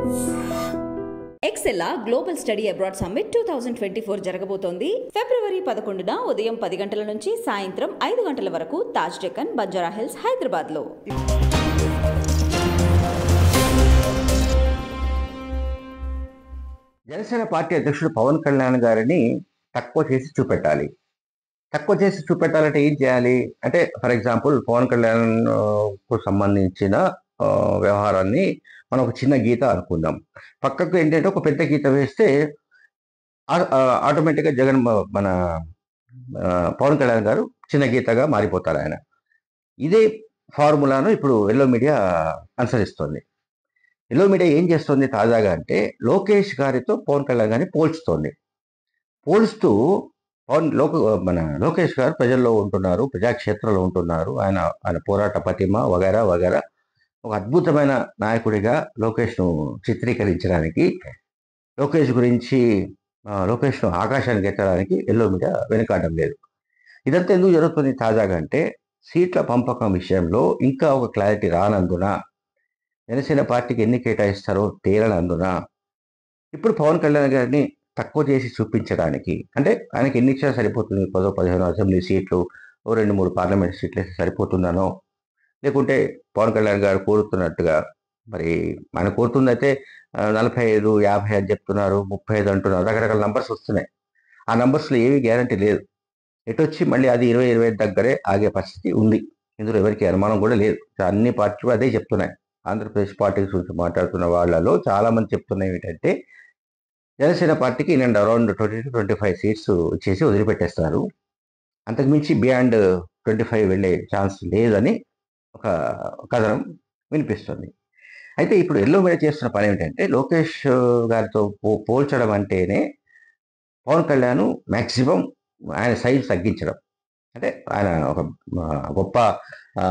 ఎక్సెల్లా global study abroad summit two thousand twenty four జరగబోతోంది ఫిబ్రవరి పదకొండున ఉదయం పది గంటల నుంచి సాయంత్రం ఐదు గంటల వరకు తాజ్ డెక్కన్ బంజారా హిల్స్ హైదరాబాద్లో జనసేన పార్టీ అధ్యక్షుడు పవన్ కళ్యాణ్ గారిని తక్కువ చేసి చూపెట్టాలి తక్కువ చేసి చూపెట్టాలంటే ఏం చేయాలి అంటే ఫర్ ఎగ్జాంపుల్ పవన్ కళ్యాణ్ ఆ, కు సంబంధించిన ఆ, వ్యవహారాన్ని మనం ఒక చిన్న గీత అనుకుందాం పక్కకు ఏంటంటే ఒక పెద్ద గీత వేస్తే ఆ- ఆ, ఆటోమేటిక్గా జగన్ మ- మన ఆ, పవన్ కళ్యాణ్ గారు చిన్న గీతగా మారిపోతారు ఆయన ఇదే ఫార్ములాను ఇప్పుడు ఎల్లో మీడియా అనుసరిస్తుంది ఎల్లో మీడియా ఏం చేస్తుంది తాజాగా అంటే లోకేష్ గారితో పవన్ కళ్యాణ్ గారిని పోల్చుతోంది పోల్చుతూ పవన్ లోక మన లోకేష్ గారు ప్రజల్లో ఉంటున్నారు ప్రజాక్షేత్రంలో ఉంటున్నారు ఆయన ఆయన పోరాట పటిమ వగైరా వగైరా ఒక అద్భుతమైన నాయకుడిగా లోకేష్ను చిత్రీకరించడానికి లోకేష్ గురించి ఆ, లోకేష్ను ఆకాశానికి ఎత్తడానికి ఎల్లో మీడియా వెనుకాడడం లేదు ఇదంతా ఎందుకు జరుగుతుంది తాజాగా అంటే సీట్ల పంపకం విషయంలో ఇంకా ఒక క్లారిటీ రానందున జనసేన పార్టీకి ఎన్ని కేటాయిస్తారో తేలనందున ఇప్పుడు పవన్ కళ్యాణ్ గారిని తక్కువ చేసి చూపించడానికి అంటే ఆయనకి ఎన్ని ఇచ్చినా సరిపోతుంది పదో పదిహేను అసెంబ్లీ సీట్లు ఓ రెండు మూడు పార్లమెంట్ సీట్లు వేస్తే సరిపోతుందనో లేకుంటే పవన్ కళ్యాణ్ గారు కోరుతున్నట్టుగా మరి ఆయన కోరుతుందైతే ఆ, నలభై ఐదు యాభై అని చెప్తున్నారు ముప్పై ఐదు అంటున్నారు రకరకాల నంబర్స్ వస్తున్నాయి ఆ నంబర్స్లో ఏమీ గ్యారంటీ లేదు ఎటు వచ్చి మళ్ళీ అది ఇరవై ఇరవై ఐదు దగ్గరే ఆగే పరిస్థితి ఉంది ఇందులో ఎవరికి అనుమానం కూడా లేదు అన్ని పార్టీలు అదే చెప్తున్నాయి ఆంధ్రప్రదేశ్ పార్టీ గురించి మాట్లాడుతున్న వాళ్ళలో చాలా మంది చెప్తున్నవి ఏంటంటే జనసేన పార్టీకి నేను around twenty two twenty five seats ఇచ్చేసి వదిలిపెట్టేస్తారు అంతకుమించి బియాండ్ ట్వంటీ ఫైవ్ వెళ్ళే ఛాన్స్ లేదని ఒక కథనం వినిపిస్తుంది అయితే ఇప్పుడు ఎల్లో మీద చేస్తున్న పని ఏమిటంటే లోకేష్ గారితో పో- పోల్చడం అంటేనే పవన్ కళ్యాణ్ మ్యాక్సిమం ఆయన సైజ్ తగ్గించడం అంటే ఆయన ఒక ఆ, గొప్ప ఆ,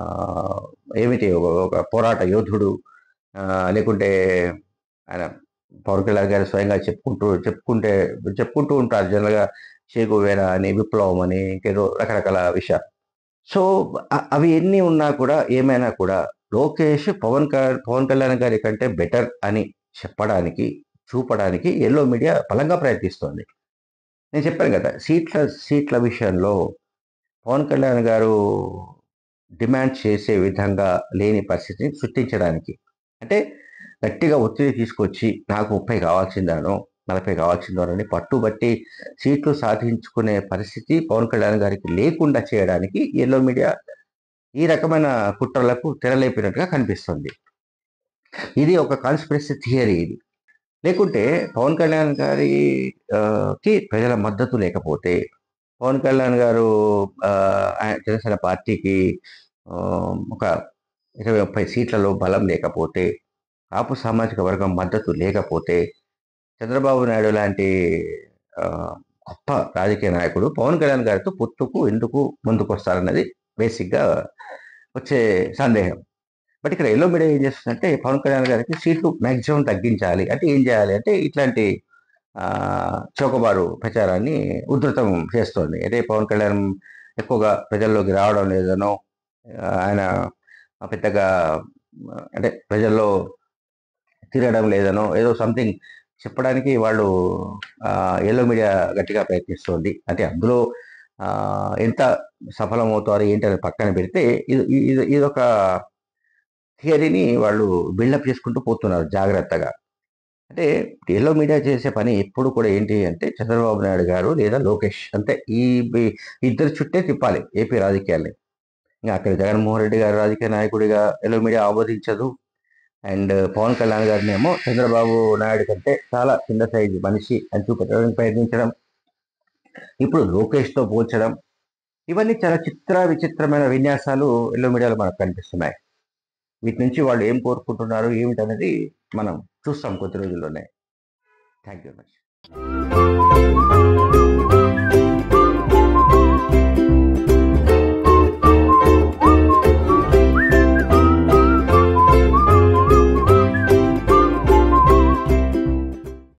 ఏమిటి ఒక ఒక పోరాట యోధుడు ఆ, లేకుంటే ఆయన పవన్ కళ్యాణ్ గారు స్వయంగా చెప్పుకుంటూ చెప్పుకుంటే చెప్పుకుంటూ ఉంటారు జనరల్గా చేగువేర అని విప్లవం అని ఇంకేదో రకరకాల విషయాలు సో అ- అవి ఎన్ని ఉన్నా కూడా ఏమైనా కూడా లోకేష్ పవన్ క- పవన్ కళ్యాణ్ గారి కంటే బెటర్ అని చెప్పడానికి చూపడానికి ఎల్లో మీడియా బలంగా ప్రయత్నిస్తోంది నేను చెప్పాను కదా సీట్ల సీట్ల విషయంలో పవన్ కళ్యాణ్ గారు డిమాండ్ చేసే విధంగా లేని పరిస్థితిని సృష్టించడానికి అంటే గట్టిగా ఒత్తిడి తీసుకొచ్చి నాకు ముప్పై కావాల్సిందానో నలభై కావాల్సిందోనని పట్టుబట్టి సీట్లు సాధించుకునే పరిస్థితి పవన్ కళ్యాణ్ గారికి లేకుండా చేయడానికి ఎల్లో మీడియా ఈ రకమైన కుట్రలకు తెరలేపినట్టుగా కనిపిస్తుంది ఇది ఒక కాన్స్పిరసీ థియరీ ఇది లేకుంటే పవన్ కళ్యాణ్ గారి ఆ, కి ప్రజల మద్దతు లేకపోతే పవన్ కళ్యాణ్ గారు ఆ, ఆయన జనసేన పార్టీకి ఆ, ఒక ఇరవై ముప్పై సీట్లలో బలం లేకపోతే కాపు సామాజిక వర్గం మద్దతు లేకపోతే చంద్రబాబు నాయుడు లాంటి ఆ, గొప్ప రాజకీయ నాయకుడు పవన్ కళ్యాణ్ గారితో పొత్తుకు ఎందుకు ముందుకు వస్తారన్నది బేసిక్గా వచ్చే సందేహం బట్ ఇక్కడ ఎల్లో మీడియా ఏం చేస్తుందంటే పవన్ కళ్యాణ్ గారికి సీట్లు మ్యాక్సిమం తగ్గించాలి అంటే ఏం చేయాలి అంటే ఇట్లాంటి ఆ, చౌకబారు ప్రచారాన్ని ఉధృతం చేస్తోంది అంటే పవన్ కళ్యాణ్ ఎక్కువగా ప్రజల్లోకి రావడం లేదనో ఆ, ఆయన పెద్దగా ఆ, అంటే ప్రజల్లో తిరగడం లేదనో ఏదో సంథింగ్ చెప్పడానికి వాళ్ళు ఎల్లో మీడియా గట్టిగా ప్రయత్నిస్తోంది అంటే అందులో ఆ, ఎంత సఫలమవుతారు ఏంటి అని పక్కన పెడితే ఇది ఇది ఇదొక థియరీని వాళ్ళు బిల్డప్ చేసుకుంటూ పోతున్నారు జాగ్రత్తగా అంటే ఎల్లో మీడియా చేసే పని ఎప్పుడు కూడా ఏంటి అంటే చంద్రబాబు నాయుడు గారు లేదా లోకేష్ అంటే ఈ ఈ ఇద్దరు చుట్టే తిప్పాలి ఏపీ రాజకీయాల్ని ఇంకా అక్కడ జగన్మోహన్ రెడ్డి గారు రాజకీయ నాయకుడిగా ఎల్లో మీడియా ఆమోదించదు అండ్ పవన్ కళ్యాణ్ గారిని ఏమో చంద్రబాబు నాయుడు కంటే చాలా చిన్న సైజు మనిషి అని చూపెట్టడానికి ప్రయత్నించడం ఇప్పుడు లోకేష్తో పోల్చడం ఇవన్నీ చాలా చిత్ర విచిత్రమైన విన్యాసాలు ఎల్లో మీడియాలో మనకు కనిపిస్తున్నాయి వీటి నుంచి వాళ్ళు ఏం కోరుకుంటున్నారు ఏమిటనేది మనం చూస్తాం కొద్ది రోజుల్లోనే థ్యాంక్ యూ మచ్